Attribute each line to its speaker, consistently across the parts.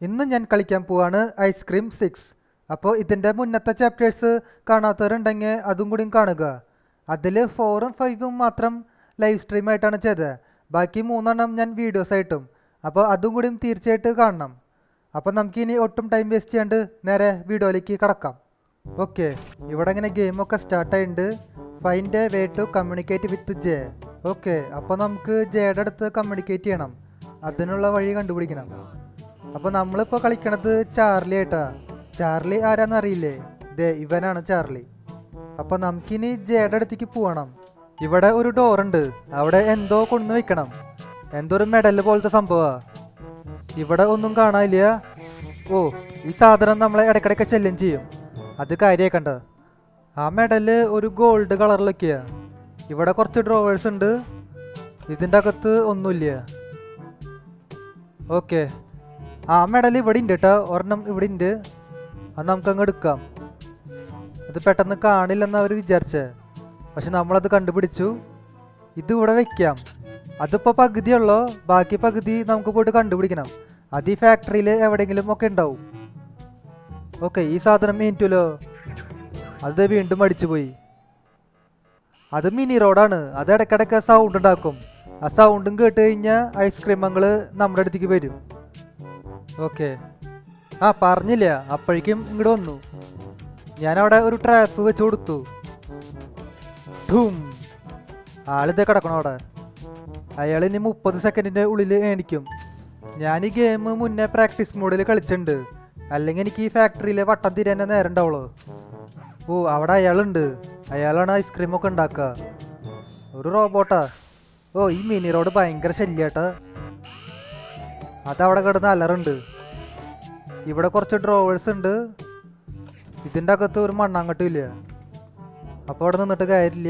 Speaker 1: ഇന്ന് ഞാൻ കളിക്കാൻ പോവാണ് ഐസ്ക്രീം സിക്സ് അപ്പോൾ ഇതിൻ്റെ മുന്നത്തെ ചാപ്റ്റേഴ്സ് കാണാത്തവരുണ്ടെങ്കിൽ അതും കൂടിയും കാണുക അതിൽ ഫോറും ഫൈവും മാത്രം ലൈവ് സ്ട്രീം ആയിട്ടാണ് ചെയ്തത് ബാക്കി മൂന്നെണ്ണം ഞാൻ വീഡിയോസ് ആയിട്ടും അപ്പോൾ അതും കൂടിയും തീർച്ചയായിട്ടും കാണണം അപ്പോൾ നമുക്കിനി ഒട്ടും ടൈം വേസ്റ്റ് ചെയ്യാണ്ട് നേരെ വീഡിയോയിലേക്ക് കടക്കാം ഓക്കെ ഇവിടെ ഇങ്ങനെ ഗെയിമൊക്കെ സ്റ്റാർട്ടായിട്ടുണ്ട് find a way to communicate with J okay അപ്പോൾ നമുക്ക് ജെയുടെ അടുത്ത് കമ്മ്യൂണിക്കേറ്റ് ചെയ്യണം അതിനുള്ള വഴി കണ്ടുപിടിക്കണം അപ്പോൾ നമ്മളിപ്പോൾ കളിക്കണത് ചാർലി ആയിട്ടാ ചാർലി ആരാന്ന് അറിയില്ലേ ദേ ഇവനാണ് ചാർലി അപ്പോൾ നമുക്കിനി ജെയുടെ അടുത്തേക്ക് പോകണം ഇവിടെ ഒരു ഡോറുണ്ട് അവിടെ എന്തോ കൊണ്ടു വെക്കണം എന്തോ ഒരു മെഡൽ പോലത്തെ സംഭവമാണ് ഇവിടെ ഒന്നും കാണാനില്ല ഓ ഈ സാധനം നമ്മളെ ഇടയ്ക്കിടയ്ക്ക് ശല്യം ചെയ്യും അത് കാര്യമാക്കണ്ട ആ മെഡല് ഒരു ഗോൾഡ് കളറിലൊക്കെയാ ഇവിടെ കുറച്ച് ഡ്രോവേഴ്സ് ഉണ്ട് ഇതിൻ്റെ അകത്ത് ഒന്നുമില്ല ഓക്കെ ആ മെഡൽ ഇവിടെ ഉണ്ട് കേട്ടോ ഒരെണ്ണം ഇവിടെ ഉണ്ട് അത് നമുക്കങ്ങ് എടുക്കാം ഇത് പെട്ടെന്ന് കാണില്ലെന്ന് അവർ വിചാരിച്ചേ പക്ഷെ നമ്മളത് കണ്ടുപിടിച്ചു ഇത് ഇവിടെ വെക്കാം അതിപ്പോൾ പകുതിയുള്ളോ ബാക്കി പകുതി നമുക്ക് പോയിട്ട് കണ്ടുപിടിക്കണം അത് ഈ ഫാക്ടറിയിൽ എവിടെയെങ്കിലും ഒക്കെ ഉണ്ടാവും ഓക്കെ ഈ സാധനം മീനിറ്റുമല്ലോ അത് വീണ്ടും അടിച്ചു പോയി അത് മിനി റോഡാണ് അത് ഇടയ്ക്കിടയ്ക്ക് സൗണ്ട് ഉണ്ടാക്കും ആ സൗണ്ടും കേട്ട് കഴിഞ്ഞാൽ ഐസ്ക്രീമങ്ങൾ നമ്മുടെ അടുത്തേക്ക് വരും ഓക്കെ ആ പറഞ്ഞില്ല അപ്പോഴേക്കും ഇങ്ങോട്ട് വന്നു ഞാനവിടെ ഒരു ട്രാപ്പ് വെച്ച് കൊടുത്തു ധൂം ആളിത് കിടക്കണം അവിടെ അയാൾ ഇനി മുപ്പത് സെക്കൻഡിൻ്റെ ഉള്ളിൽ ഏണിക്കും ഞാൻ ഈ ഗെയിം മുന്നേ പ്രാക്ടീസ് മോഡിൽ കളിച്ചിട്ടുണ്ട് അല്ലെങ്കിൽ എനിക്ക് ഈ ഫാക്ടറിയിൽ വട്ടം തിരിയാൻ നേരം ഉണ്ടാവുള്ളൂ ഓ അവിടെ അയാളുണ്ട് അയാളാണ് ഐസ്ക്രീം ഒക്കെ ഉണ്ടാക്കുക ഒരു റോബോട്ടാ ഓ ഈ മിനി റോഡ് ഭയങ്കര ശല്യാട്ടാ അതവിടെ കിടന്ന് അലറുണ്ട് ഇവിടെ കുറച്ച് ഡ്രോവേഴ്സ് ഉണ്ട് ഇതിൻ്റെ അകത്ത് ഒരു മണ്ണാങ്കട്ടും ഇല്ല അപ്പോൾ അവിടെ നിന്നിട്ട് കാര്യമില്ല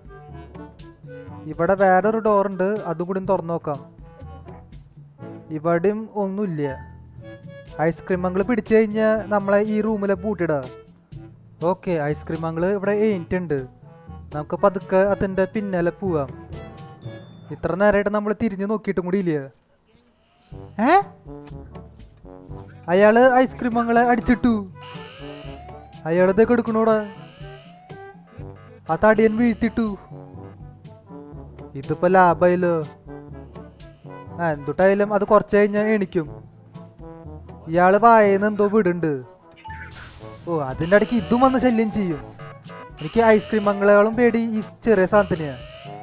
Speaker 1: ഇവിടെ വേറൊരു ഡോറുണ്ട് അതും കൂടി തുറന്നു നോക്കാം ഇവിടെയും ഒന്നുമില്ല ഐസ്ക്രീമങ്ങൾ പിടിച്ചു കഴിഞ്ഞാൽ നമ്മളെ ഈ റൂമിലെ പൂട്ടിടാ ഓക്കെ ഐസ്ക്രീമങ്ങൾ ഇവിടെ ഏറ്റിട്ടുണ്ട് നമുക്ക് പതുക്കെ അതിൻ്റെ പിന്നാലെ പോവാം ഇത്ര നേരമായിട്ട് നമ്മൾ തിരിഞ്ഞു നോക്കിയിട്ടും കൂടി ഇല്ല ഏ അയാള് ഐസ്ക്രീമങ്ങളെ അടിച്ചിട്ടു അയാളിതൊക്കെ എടുക്കണോടാ ആ തടിയൻ വീഴ്ത്തിട്ടു ഇതിപ്പോ ലാഭായല്ലോ ആ എന്തുട്ടായാലും അത് കുറച്ച് കഴിഞ്ഞാൽ എണിക്കും ഇയാള് വായന്ന് എന്തോ വിടുണ്ട് ഓ അതിൻ്റെ ഇടയ്ക്ക് ഇതും വന്ന് ശല്യം ചെയ്യും എനിക്ക് ഐസ്ക്രീം മംഗളകളും പേടി ഈ ചെറിയ സാധനത്തിനെയാ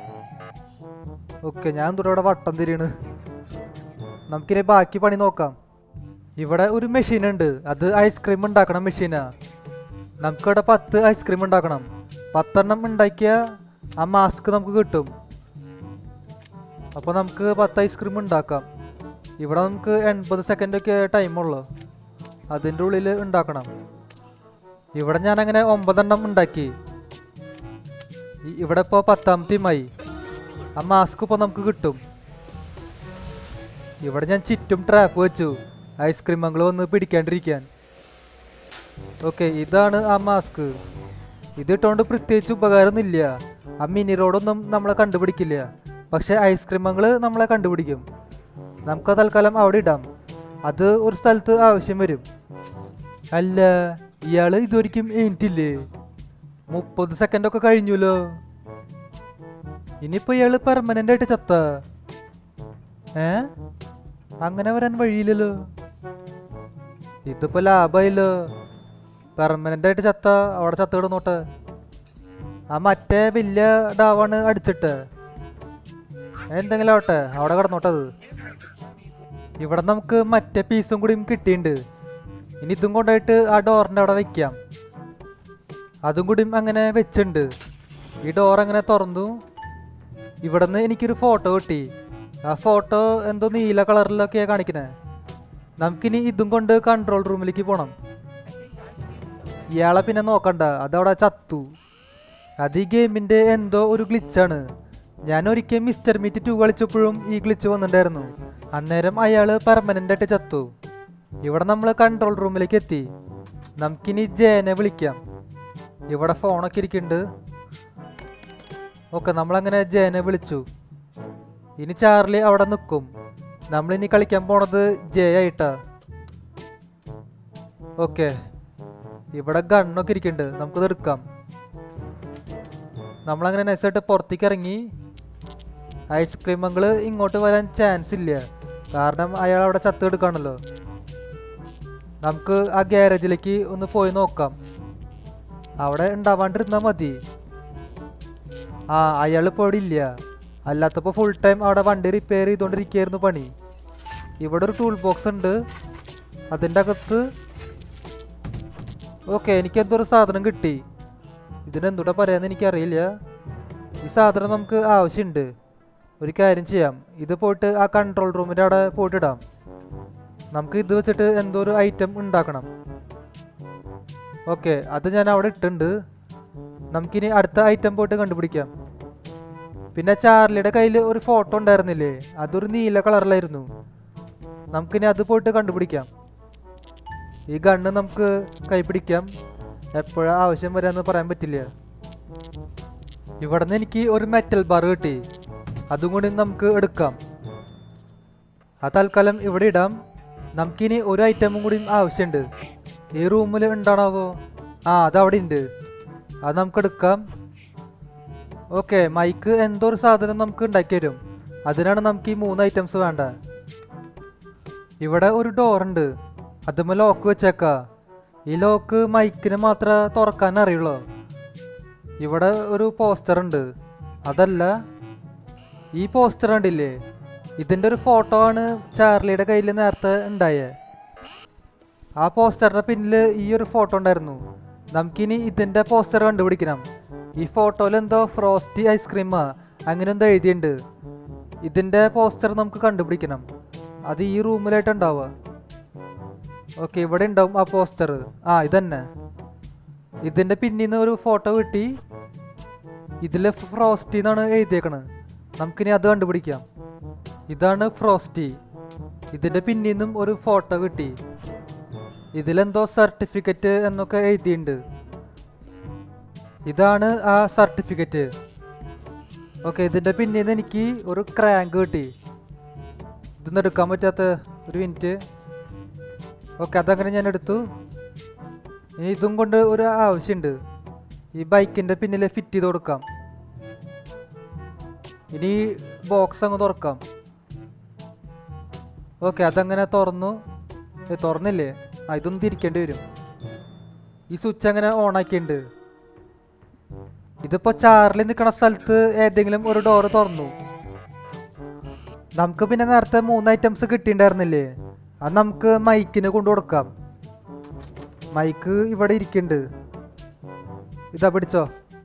Speaker 1: ഓക്കെ ഞാൻ എന്തുട്ടാ ഇവിടെ വട്ടം തിരിയണ് നമുക്കിനി ബാക്കി പണി നോക്കാം ഇവിടെ ഒരു മെഷീൻ ഉണ്ട് അത് ഐസ്ക്രീം ഉണ്ടാക്കണ മെഷീനാ നമുക്കിവിടെ പത്ത് ഐസ്ക്രീം ഉണ്ടാക്കണം പത്തെണ്ണം ഉണ്ടാക്കിയ ആ മാസ്ക് നമുക്ക് കിട്ടും അപ്പോൾ നമുക്ക് പത്ത് ഐസ്ക്രീം ഉണ്ടാക്കാം ഇവിടെ നമുക്ക് എൺപത് സെക്കൻഡൊക്കെ ടൈമുള്ളൂ അതിൻ്റെ ഉള്ളിൽ ഉണ്ടാക്കണം ഇവിടെ ഞാൻ അങ്ങനെ ഒമ്പതെണ്ണം ഉണ്ടാക്കി ഇ- ഇവിടെ ഇപ്പോൾ പത്താമത്തെയുമായി ആ മാസ്ക് ഇപ്പോൾ നമുക്ക് കിട്ടും ഇവിടെ ഞാൻ ചുറ്റും ട്രാപ്പ് വെച്ചു ഐസ്ക്രീമങ്ങൾ വന്ന് പിടിക്കാണ്ടിരിക്കാൻ ഓക്കെ ഇതാണ് ആ മാസ്ക് ഇത് ഇട്ടുകൊണ്ട് പ്രത്യേകിച്ച് ഉപകാരമൊന്നുമില്ല ആ മിനി റോഡൊന്നും നമ്മളെ കണ്ടുപിടിക്കില്ല പക്ഷെ ഐസ്ക്രീമങ്ങൾ നമ്മളെ കണ്ടുപിടിക്കും നമുക്ക് തൽക്കാലം അവിടെ ഇടാം അത് ഒരു സ്ഥലത്ത് ആവശ്യം വരും അല്ല ഇയാള് ഇതുവരെയും എണീറ്റില്ലേ മുപ്പത് സെക്കൻഡൊക്കെ കഴിഞ്ഞുല്ലോ ഇനിയിപ്പോ ഇയാള് പെർമനന്റ് ആയിട്ട് ചത്ത ഏ അങ്ങനെ വരാൻ വഴിയില്ലല്ലോ ഇതിപ്പോ ലാഭമായില്ലോ പെർമനന്റ് ആയിട്ട് ചത്ത അവിടെ ചത്ത കിടന്നോട്ടെ ആ മറ്റേ വലിയ ഡാവാണ് അടിച്ചിട്ട് എന്തെങ്കിലും ആവട്ടെ അവിടെ കിടന്നോട്ടത് ഇവിടെ നമുക്ക് മറ്റേ പീസും കൂടിയും കിട്ടിയിട്ടുണ്ട് ഇനി ഇതും കൊണ്ടുപോയിട്ട് ആ ഡോറിൻ്റെ അവിടെ വെക്കാം അതും കൂടിയും അങ്ങനെ വെച്ചിട്ടുണ്ട് ഈ ഡോർ അങ്ങനെ തുറന്നു ഇവിടെ നിന്ന് എനിക്കൊരു ഫോട്ടോ കിട്ടി ആ ഫോട്ടോ എന്തോ നീല കളറിലൊക്കെയാണ് കാണിക്കണേ നമുക്കിനി ഇതും കൊണ്ട് കൺട്രോൾ റൂമിലേക്ക് പോകണം ഇയാളെ പിന്നെ നോക്കണ്ട അതവിടെ ചത്തു അത് ഈ ഗെയിമിൻ്റെ എന്തോ ഒരു ഗ്ലിച്ചാണ് ഞാൻ ഒരിക്കൽ മിസ്റ്റർ മീറ്റ് ടു കളിച്ചപ്പോഴും ഈ ഗ്ലിച്ച് വന്നിട്ടുണ്ടായിരുന്നു അന്നേരം അയാൾ പെർമനൻ്റ് ആയിട്ട് ചത്തു ഇവിടെ നമ്മൾ കൺട്രോൾ റൂമിലേക്ക് എത്തി നമുക്കിനി ജയനെ വിളിക്കാം ഇവിടെ ഫോണൊക്കെ ഇരിക്കുന്നുണ്ട് ഓക്കെ നമ്മളങ്ങനെ ജയനെ വിളിച്ചു ഇനി ചാർലി അവിടെ നിൽക്കും നമ്മളിനി കളിക്കാൻ പോണത് ജയ ആയിട്ടാ ഓക്കെ ഇവിടെ ഗണ്ണൊക്കെ ഇരിക്കുന്നുണ്ട് നമുക്കത് എടുക്കാം നമ്മളങ്ങനെ നൈസായിട്ട് പുറത്തേക്ക് ഇറങ്ങി ഐസ്ക്രീം അങ്കിള് ഇങ്ങോട്ട് വരാൻ ചാൻസ് ഇല്ല കാരണം അയാൾ അവിടെ ചത്ത് എടുക്കാണല്ലോ നമുക്ക് ആ ഗ്യാരേജിലേക്ക് ഒന്ന് പോയി നോക്കാം അവിടെ ഉണ്ടാവാണ്ടിരുന്നാൽ മതി ആ അയാൾ ഇപ്പോൾ ഇവിടെ ഇല്ല അല്ലാത്തപ്പോൾ ഫുൾ ടൈം അവിടെ വണ്ടി റിപ്പയർ ചെയ്തുകൊണ്ടിരിക്കുകയായിരുന്നു പണി ഇവിടെ ഒരു ടൂൾ ബോക്സ് ഉണ്ട് അതിൻ്റെ അകത്ത് ഓക്കെ എനിക്ക് എന്തോ ഒരു സാധനം കിട്ടി ഇതിനെന്തൂടെ പറയാന്ന് എനിക്കറിയില്ല ഈ സാധനം നമുക്ക് ആവശ്യമുണ്ട് ഒരു കാര്യം ചെയ്യാം ഇത് പോയിട്ട് ആ കൺട്രോൾ റൂമിൻ്റെ അവിടെ പോയിട്ട് ഇടാം നമുക്ക് ഇത് വെച്ചിട്ട് എന്തോ ഒരു ഐറ്റം ഉണ്ടാക്കണം ഓക്കെ അത് ഞാൻ അവിടെ ഇട്ടുണ്ട് നമുക്കിനി അടുത്ത ഐറ്റം പോയിട്ട് കണ്ടുപിടിക്കാം പിന്നെ ചാർലിയുടെ കയ്യിൽ ഒരു ഫോട്ടോ ഉണ്ടായിരുന്നില്ലേ അതൊരു നീല കളറിലായിരുന്നു നമുക്കിനി അത് പോയിട്ട് കണ്ടുപിടിക്കാം ഈ ഗണ്ണ് നമുക്ക് കൈപിടിക്കാം എപ്പോഴാ ആവശ്യം വരാന്ന് പറയാൻ പറ്റില്ല ഇവിടെ നിന്ന് എനിക്ക് ഒരു മെറ്റൽ ബാർ കിട്ടി അതും കൂടി നമുക്ക് എടുക്കാം ആ തൽക്കാലം ഇവിടെ ഇടാം നമുക്കിനി ഒരു ഐറ്റമും കൂടി ആവശ്യമുണ്ട് ഈ റൂമിൽ ഉണ്ടാണാവോ ആ അത് അവിടെ ഉണ്ട് അത് നമുക്ക് എടുക്കാം ഓക്കെ മൈക്ക് എന്തോ ഒരു സാധനം നമുക്ക് ഉണ്ടാക്കി തരും അതിനാണ് നമുക്ക് ഈ മൂന്ന് ഐറ്റംസ് വേണ്ട ഇവിടെ ഒരു ഡോറുണ്ട് അതുമ്മ ലോക്ക് വെച്ചേക്ക ഈ ലോക്ക് മൈക്കിന് മാത്രമേ തുറക്കാൻ അറിയുള്ളൂ ഇവിടെ ഒരു പോസ്റ്റർ ഉണ്ട് അതല്ല ഈ പോസ്റ്റർ കണ്ടില്ലേ ഇതിൻ്റെ ഒരു ഫോട്ടോ ആണ് ചാർലിയുടെ കയ്യിൽ നേരത്തെ ഉണ്ടായേ ആ പോസ്റ്ററിന്റെ പിന്നിൽ ഈ ഒരു ഫോട്ടോ ഉണ്ടായിരുന്നു നമുക്കിനി ഇതിന്റെ പോസ്റ്റർ കണ്ടുപിടിക്കണം ഈ ഫോട്ടോയിൽ എന്തോ ഫ്രോസ്റ്റി ഐസ്ക്രീമാ അങ്ങനെ എന്തോ എഴുതിയിട്ടുണ്ട് ഇതിന്റെ പോസ്റ്റർ നമുക്ക് കണ്ടുപിടിക്കണം അത് ഈ റൂമിലായിട്ട് ഉണ്ടാവുക ഓക്കെ ഇവിടെ ഉണ്ടാവും ആ പോസ്റ്റർ ആ ഇതന്നെ ഇതിന്റെ പിന്നിൽ നിന്ന് ഒരു ഫോട്ടോ കിട്ടി ഇതിൽ ഫ്രോസ്റ്റി എന്നാണ് എഴുതിയേക്കണത് നമുക്കിനി അത് കണ്ടുപിടിക്കാം ഇതാണ് ഫ്രോസ്റ്റി ഇതിന്റെ പിന്നിൽ നിന്നും ഒരു ഫോട്ടോ കിട്ടി ഇതിലെന്തോ സർട്ടിഫിക്കറ്റ് എന്നൊക്കെ എഴുതിയിട്ടുണ്ട് ഇതാണ് ആ സർട്ടിഫിക്കറ്റ് ഓക്കെ ഇതിന്റെ പിന്നിൽ നിന്ന് എനിക്ക് ഒരു ക്രാങ്ക് കിട്ടി ഇതൊന്നും എടുക്കാൻ പറ്റാത്ത ഒരു മിനിറ്റ് ഓക്കെ അതങ്ങനെ ഞാൻ എടുത്തു ഇനി ഇതും കൊണ്ട് ഒരു ആവശ്യമുണ്ട് ഈ ബൈക്കിന്റെ പിന്നിൽ ഫിറ്റ് ചെയ്ത് കൊടുക്കാം ഇനി ബോക്സ് അങ്ങ് തുറക്കാം ഓക്കെ അതങ്ങനെ തുറന്നു ഏ, തുറന്നില്ലേ ആ ഇതൊന്നും തിരിക്കേണ്ടി വരും ഈ സ്വിച്ച് അങ്ങനെ ഓൺ ആക്കിയിട്ടുണ്ട് ഇതിപ്പോ ചാർലി നിൽക്കണ സ്ഥലത്ത് ഏതെങ്കിലും ഒരു ഡോറ് തുറന്നു നമുക്ക് പിന്നെ നേരത്തെ മൂന്ന് ഐറ്റംസ് കിട്ടിയിട്ടുണ്ടായിരുന്നില്ലേ അത് നമുക്ക് മൈക്കിന് കൊണ്ടു കൊടുക്കാം മൈക്ക് ഇവിടെ ഇരിക്കുന്നുണ്ട് ഇതാ പിടിച്ചോ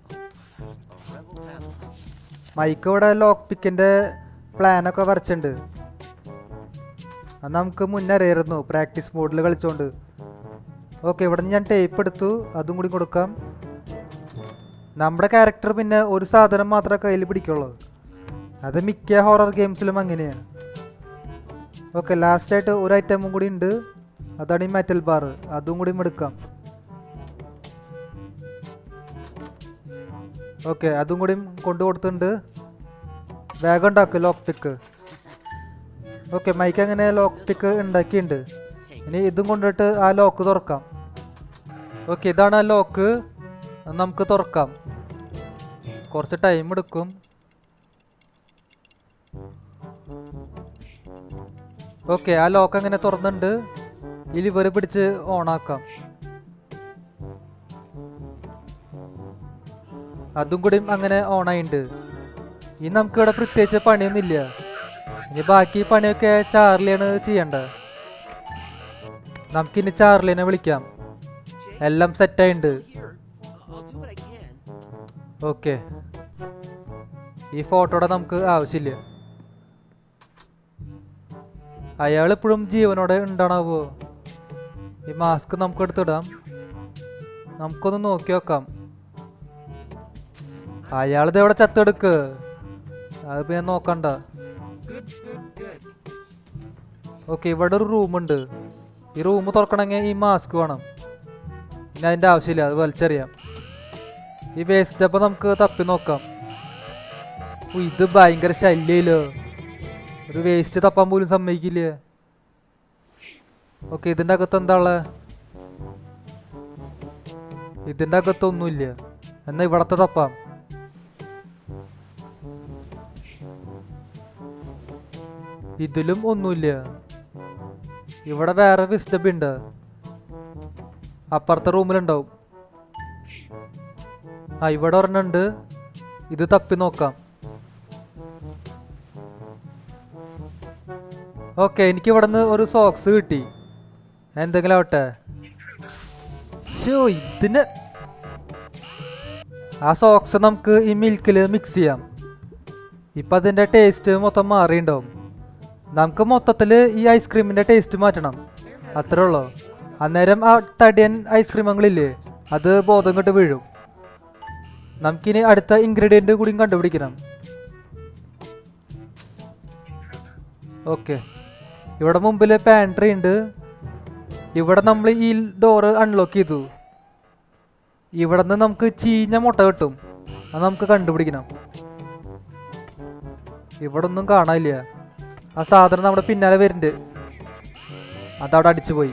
Speaker 1: മൈക്ക് ഇവിടെ ലോക്ക് പിക്കിന്റെ പ്ലാനൊക്കെ വരച്ചിട്ടുണ്ട് അത് നമുക്ക് മുന്നേ അറിയായിരുന്നു പ്രാക്ടീസ് മോഡിൽ കളിച്ചോണ്ട് ഓക്കെ ഇവിടെ നിന്ന് ഞാൻ ടേപ്പ് എടുത്തു അതും കൂടി കൊടുക്കാം നമ്മുടെ ക്യാരക്ടർ പിന്നെ ഒരു സാധനം മാത്രമേ കയ്യിൽ പിടിക്കുള്ളൂ അത് മിക്ക ഹൊറർ ഗെയിംസിലും അങ്ങനെയാണ് ഓക്കെ ലാസ്റ്റായിട്ട് ഒരു ഐറ്റമും കൂടി ഉണ്ട് അതാണ് ഈ മെറ്റൽ ബാർ അതും കൂടി എടുക്കാം ഓക്കെ അതും കൂടി കൊണ്ടു കൊടുത്തിട്ടുണ്ട് വേഗം ഉണ്ടാക്ക് ലോക്ക് പിക്ക് ഓക്കെ മൈക്ക് അങ്ങനെ ലോക്ക് പിക്ക് ഉണ്ടാക്കിയിട്ടുണ്ട് ഇനി ഇതും കൊണ്ടിട്ട് ആ ലോക്ക് തുറക്കാം ഓക്കെ ഇതാണ് ആ ലോക്ക് നമുക്ക് തുറക്കാം കുറച്ച് ടൈം എടുക്കും ഓക്കെ ആ ലോക്ക് അങ്ങനെ തുറന്നുണ്ട് ഈ ലിവർ പിടിച്ച് ഓണാക്കാം അതും കൂടി അങ്ങനെ ഓണായിട്ടുണ്ട് ഇനി നമുക്ക് ഇവിടെ പ്രത്യേകിച്ച് പണിയൊന്നുമില്ല ഇനി ബാക്കി പണിയൊക്കെ ചാർലിയാണ് ചെയ്യേണ്ടത് നമുക്കിനി ചാർലിനെ വിളിക്കാം എല്ലാം സെറ്റായിട്ടുണ്ട്
Speaker 2: I'll do what I can.
Speaker 1: Okay ഈ ഫോട്ടോയുടെ നമുക്ക് ആവശ്യമില്ല അയാൾ ഇപ്പോഴും ജീവനോടെ ഉണ്ടാണാവോ ഈ മാസ്ക് നമുക്ക് എടുത്തിടാം നമുക്കൊന്ന് നോക്കി നോക്കാം അയാളിത് എവിടെ ചത്തെടുക്ക് അത് പിന്നെ നോക്കണ്ട ഓക്കെ ഇവിടെ ഒരു റൂമുണ്ട് ഈ റൂം തുറക്കണമെങ്കിൽ ഈ മാസ്ക് വേണം പിന്നെ അതിൻ്റെ ആവശ്യമില്ല അത് വലിച്ചെറിയാം ഈ വേസ്റ്റ് അപ്പം നമുക്ക് തപ്പി നോക്കാം ഓ, ഇത് ഭയങ്കര ശല്യല്ലോ ഒരു വേസ്റ്റ് തപ്പാൻ പോലും സമ്മതിക്കില്ല ഓക്കെ ഇതിൻ്റെ അകത്ത് എന്താ ഉള്ളത് ഇതിൻ്റെ അകത്തൊന്നുമില്ല എന്നാ ഇവിടത്തെ തപ്പാം ഇതിലും ഒന്നുമില്ല ഇവിടെ വേറെ വിസ്റ്റബ് ഉണ്ട് അപ്പുറത്തെ റൂമിലുണ്ടാവും ആ ഇവിടെ ഒരെണ്ണുണ്ട് ഇത് തപ്പി നോക്കാം ഓക്കെ എനിക്ക് ഇവിടെ നിന്ന് ഒരു സോക്സ് കിട്ടി എന്തെങ്കിലും ആവട്ടെ ഷോ ഇതിന് ആ സോക്സ് നമുക്ക് ഈ മിൽക്കിൽ മിക്സ് ചെയ്യാം ഇപ്പം അതിൻ്റെ ടേസ്റ്റ് മൊത്തം മാറിയിട്ടുണ്ടാവും നമുക്ക് മൊത്തത്തിൽ ഈ ഐസ്ക്രീമിൻ്റെ ടേസ്റ്റ് മാറ്റണം അത്രേ ഉള്ളൂ അന്നേരം ആ തടിയൻ ഐസ്ക്രീമുകളില്ലേ അത് ബോധം കെട്ട് വീഴും നമുക്കിനി അടുത്ത ഇൻഗ്രീഡിയൻ്റ് കൂടിയും കണ്ടുപിടിക്കണം ഓക്കെ ഇവിടെ മുമ്പിൽ പാൻട്രി ഉണ്ട് ഇവിടെ നമ്മൾ ഈ ഡോറ് അൺലോക്ക് ചെയ്തു ഇവിടെ നിന്ന് നമുക്ക് ചീഞ്ഞ മുട്ട കിട്ടും അത് നമുക്ക് കണ്ടുപിടിക്കണം ഇവിടെ ഒന്നും കാണാനില്ല ആ സാധനം നമ്മുടെ പിന്നാലെ വരുന്നുണ്ട് അതവിടെ അടിച്ചു പോയി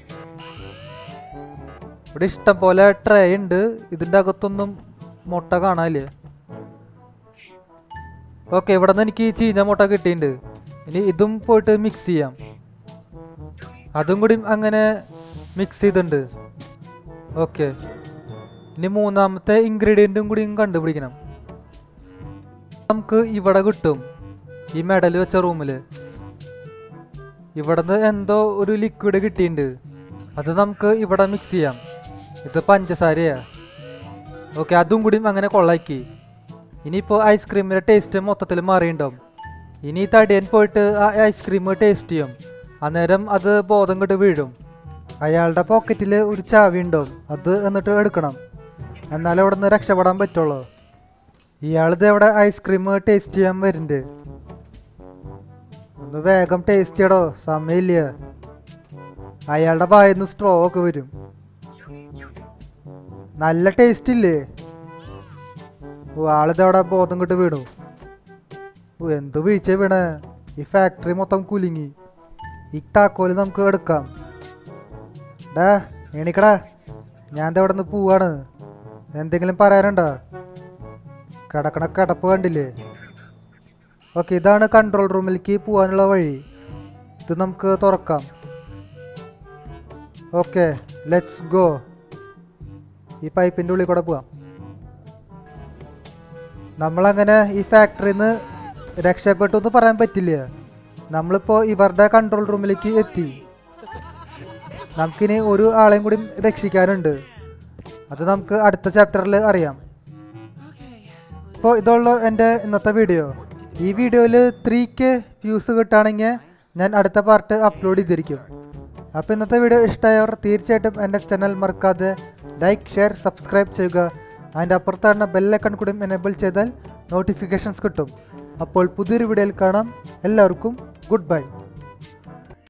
Speaker 1: ഇവിടെ ഇഷ്ടം പോലെ ട്രേ ഉണ്ട് ഇതിൻ്റെ അകത്തൊന്നും മുട്ട കാണാനില്ല ഓക്കെ ഇവിടെ നിന്ന് എനിക്ക് ചീഞ്ഞ മുട്ട കിട്ടിയിട്ടുണ്ട് ഇനി ഇതും പോയിട്ട് മിക്സ് ചെയ്യാം അതും കൂടി അങ്ങനെ മിക്സ് ചെയ്തിട്ടുണ്ട് ഓക്കെ ഇനി മൂന്നാമത്തെ ഇൻഗ്രീഡിയൻറ്റും കൂടി കണ്ടുപിടിക്കണം നമുക്ക് ഇവിടെ കിട്ടും ഈ മെഡൽ വെച്ച റൂമിൽ ഇവിടുന്ന് എന്തോ ഒരു ലിക്വിഡ് കിട്ടിയിട്ടുണ്ട് അത് നമുക്ക് ഇവിടെ മിക്സ് ചെയ്യാം ഇത് പഞ്ചസാരയാ ഓക്കെ അതും കൂടി അങ്ങനെ കൊള്ളാക്കി ഇനിയിപ്പോൾ ഐസ്ക്രീമിൻ്റെ ടേസ്റ്റ് മൊത്തത്തിൽ മാറിയിട്ടുണ്ടാവും ഇനി ഈ തടിയൻ പോയിട്ട് ആ ഐസ്ക്രീം ടേസ്റ്റ് ചെയ്യും അന്നേരം അത് ബോധം കെട്ട് വീഴും അയാളുടെ പോക്കറ്റിൽ ഒരു ചാവി ഉണ്ടാവും അത് എന്നിട്ട് എടുക്കണം എന്നാലേ അവിടെ നിന്ന് രക്ഷപ്പെടാൻ പറ്റുള്ളൂ ഇയാളിത് എവിടെ ഐസ്ക്രീം ടേസ്റ്റ് ചെയ്യാൻ വരുന്നുണ്ട് ഒന്ന് വേഗം ടേസ്റ്റ് ചെയ്യടോ സമയമില്ല അയാളുടെ വായന്ന് സ്ട്രോ ഒക്കെ വരും നല്ല ടേസ്റ്റ് ഇല്ലേ ഓ ആളിതവിടെ ബോധം കിട്ട് വീണു ഓ എന്ത് വീഴ്ച വീണേ ഈ ഫാക്ടറി മൊത്തം കുലുങ്ങി ഈ താക്കോല് നമുക്ക് എടുക്കാം ഡാ എണീക്കടാ ഞാൻ ദേ ഇവിടെ നിന്ന് പോവാണ് എന്തെങ്കിലും പറയാനുണ്ടോ കിടക്കണ കിടപ്പ് കണ്ടില്ലേ ഓക്കെ ഇതാണ് കൺട്രോൾ റൂമിലേക്ക് പോകാനുള്ള വഴി ഇത് നമുക്ക് തുറക്കാം ഓക്കെ ലെറ്റ്സ് ഗോ ഈ പൈപ്പിൻ്റെ ഉള്ളിൽ കൂടെ പോവാം നമ്മളങ്ങനെ ഈ ഫാക്ടറിയിൽ നിന്ന് രക്ഷപ്പെട്ടു എന്ന് പറയാൻ പറ്റില്ല നമ്മളിപ്പോൾ ഇവരുടെ കൺട്രോൾ റൂമിലേക്ക് എത്തി നമുക്കിനി ഒരു ആളെയും കൂടി രക്ഷിക്കാനുണ്ട് അത് നമുക്ക് അടുത്ത ചാപ്റ്ററിൽ അറിയാം ഇപ്പോൾ ഇതുള്ള എൻ്റെ ഇന്നത്തെ വീഡിയോ ഈ വീഡിയോയിൽ ത്രീ കെ വ്യൂസ് കിട്ടുകയാണെങ്കിൽ ഞാൻ അടുത്ത പാർട്ട് അപ്ലോഡ് ചെയ്തിരിക്കും അപ്പോൾ ഇന്നത്തെ വീഡിയോ ഇഷ്ടമായവർ തീർച്ചയായിട്ടും എൻ്റെ ചാനൽ മറക്കാതെ ലൈക്ക് ഷെയർ സബ്സ്ക്രൈബ് ചെയ്യുക അതിൻ്റെ അപ്പുറത്താണ് ബെല്ലൈക്കൺ കൂടി എനേബിൾ ചെയ്താൽ നോട്ടിഫിക്കേഷൻസ് കിട്ടും അപ്പോൾ പുതിയൊരു വീഡിയോയിൽ കാണാം എല്ലാവർക്കും ഗുഡ് ബൈ